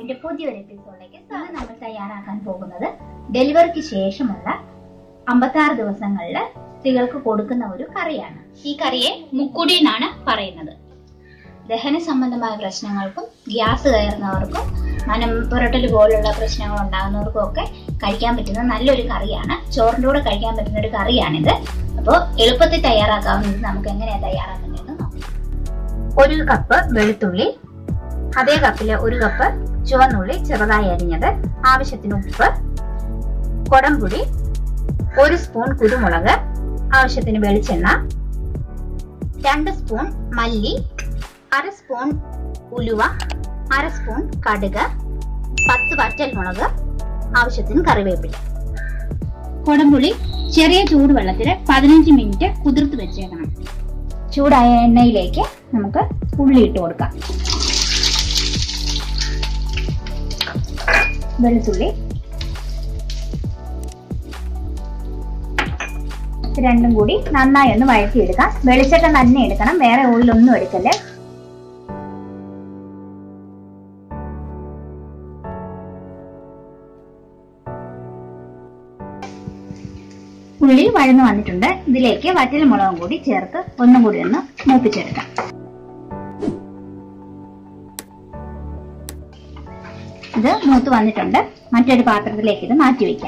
എന്റെ പുതിയൊരു എപ്പിസോഡിലേക്ക് ഇന്ന് നമ്മൾ തയ്യാറാക്കാൻ പോകുന്നത് ഡെലിവറിക്ക് ശേഷമുള്ള അമ്പത്താറ് ദിവസങ്ങളിൽ സ്ത്രീകൾക്ക് കൊടുക്കുന്ന ഒരു കറിയാണ് ഈ കറിയെ മുക്കുടി എന്നാണ് പറയുന്നത് ദഹന സംബന്ധമായ പ്രശ്നങ്ങൾക്കും ഗ്യാസ് കയറുന്നവർക്കും മനം പുരട്ടൽ പോലുള്ള പ്രശ്നങ്ങൾ ഉണ്ടാകുന്നവർക്കും ഒക്കെ കഴിക്കാൻ പറ്റുന്ന നല്ലൊരു കറിയാണ് ചോറിൻ്റെ കൂടെ കഴിക്കാൻ പറ്റുന്ന ഒരു കറിയാണിത് അപ്പോൾ എളുപ്പത്തിൽ തയ്യാറാക്കാവുന്നത് നമുക്ക് എങ്ങനെയാണ് തയ്യാറാക്കുന്നതെന്ന് നോക്കാം ഒരു കപ്പ് വെളുത്തുള്ളി അതേ കപ്പില് ഒരു കപ്പ് ചുവന്നുള്ളി ചെറുതായി അരിഞ്ഞത് ആവശ്യത്തിന് ഉപ്പ് കൊടംപുളി ഒരു സ്പൂൺ കുരുമുളക് ആവശ്യത്തിന് വെളിച്ചെണ്ണ രണ്ട് സ്പൂൺ മല്ലി അര സ്പൂൺ ഉലുവ അര സ്പൂൺ കടുക് പത്ത് വറ്റൽമുളക് ആവശ്യത്തിന് കറിവേപ്പില കൊടംപുളി ചെറിയ ചൂടുവെള്ളത്തിൽ പതിനഞ്ച് മിനിറ്റ് കുതിർത്ത് വെച്ചേക്കണം ചൂടായ എണ്ണയിലേക്ക് നമുക്ക് ഉള്ളി ഇട്ട് കൊടുക്കാം വെളുത്തുള്ളി രണ്ടും കൂടി നന്നായി ഒന്ന് വഴറ്റിയെടുക്കാം വെളിച്ചെണ്ണ തന്നെ എടുക്കണം വേറെ ഓയിലൊന്നും എടുക്കല്ലേ ഉള്ളി വഴന്നു വന്നിട്ടുണ്ട് ഇതിലേക്ക് വറ്റൽ മുളകും കൂടി ചേർത്ത് ഒന്നും കൂടി ഒന്ന് മൂപ്പിച്ചെടുക്കാം ഇത് മൂത്ത് വന്നിട്ടുണ്ട് മറ്റൊരു പാത്രത്തിലേക്ക് ഇത് മാറ്റി വയ്ക്കാം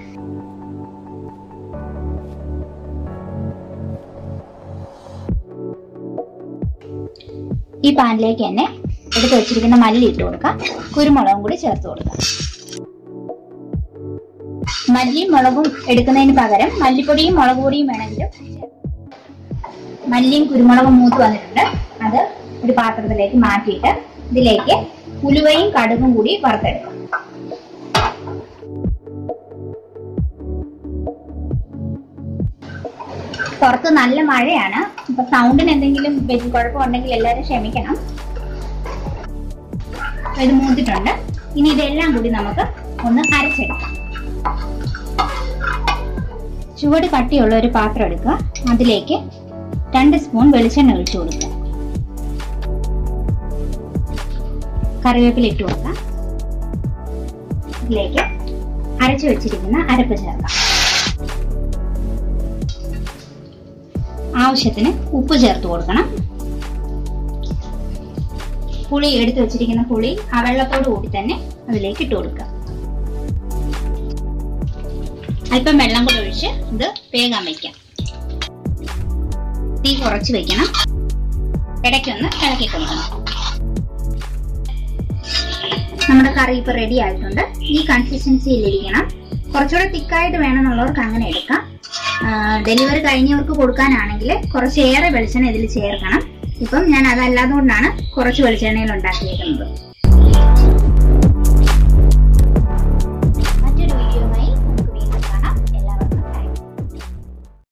ഈ പാനിലേക്ക് തന്നെ എടുത്ത് വെച്ചിരിക്കുന്ന മല്ലി ഇട്ട് കൊടുക്കാം കുരുമുളകും കൂടി ചേർത്ത് കൊടുക്കാം മല്ലിയും മുളകും എടുക്കുന്നതിന് പകരം മല്ലിപ്പൊടിയും മുളക് പൊടിയും വേണമെങ്കിലും മല്ലിയും കുരുമുളകും മൂത്ത് വന്നിട്ടുണ്ട് അത് ഒരു പാത്രത്തിലേക്ക് മാറ്റിയിട്ട് ഇതിലേക്ക് ഉലുവയും കടുകും കൂടി വറുത്തെടുക്കാം പുറത്ത് നല്ല മഴയാണ് ഇപ്പൊ സൗണ്ടിന് എന്തെങ്കിലും വലിയ കുഴപ്പമുണ്ടെങ്കിൽ എല്ലാവരും ക്ഷമിക്കണം ഇത് മൂത്തിട്ടുണ്ട് ഇനി ഇതെല്ലാം കൂടി നമുക്ക് ഒന്ന് അരച്ചെടുക്കാം ചുവട് കട്ടിയുള്ള ഒരു പാത്രം എടുക്കുക അതിലേക്ക് രണ്ട് സ്പൂൺ വെളിച്ചെണ്ണ ഒഴിച്ചു കൊടുക്കുക കറിവേപ്പില ഇട്ട് കൊടുക്കാം ഇതിലേക്ക് അരച്ചു വെച്ചിരിക്കുന്ന അരപ്പ് ചേർക്കാം ആവശ്യത്തിന് ഉപ്പ് ചേർത്ത് കൊടുക്കണം പുളി എടുത്തു വെച്ചിരിക്കുന്ന പുളി ആ വെള്ളത്തോടു കൂടി തന്നെ അതിലേക്ക് ഇട്ട് കൊടുക്കുക അല്പം വെള്ളം കൂടെ ഒഴിച്ച് ഇത് വേഗം വയ്ക്കാം തീ കുറച്ച് വെക്കണം ഇടയ്ക്കൊന്ന് ഇളക്കി കൊടുക്കണം നമ്മുടെ കറി ഇപ്പൊ റെഡി ആയിട്ടുണ്ട് ഈ കൺസിസ്റ്റൻസിയിൽ ഇരിക്കണം കുറച്ചുകൂടെ തിക്കായിട്ട് വേണമെന്നുള്ളവർക്ക് അങ്ങനെ എടുക്കാം ഡെലിവറി കഴിഞ്ഞവർക്ക് കൊടുക്കാനാണെങ്കിൽ കുറച്ചേറെ വെളിച്ചെണ്ണ ഇതിൽ ചേർക്കണം ഇപ്പം ഞാൻ അതല്ലാതുകൊണ്ടാണ് കുറച്ച് വെളിച്ചെണ്ണയിൽ ഉണ്ടാക്കിയേക്കുന്നത്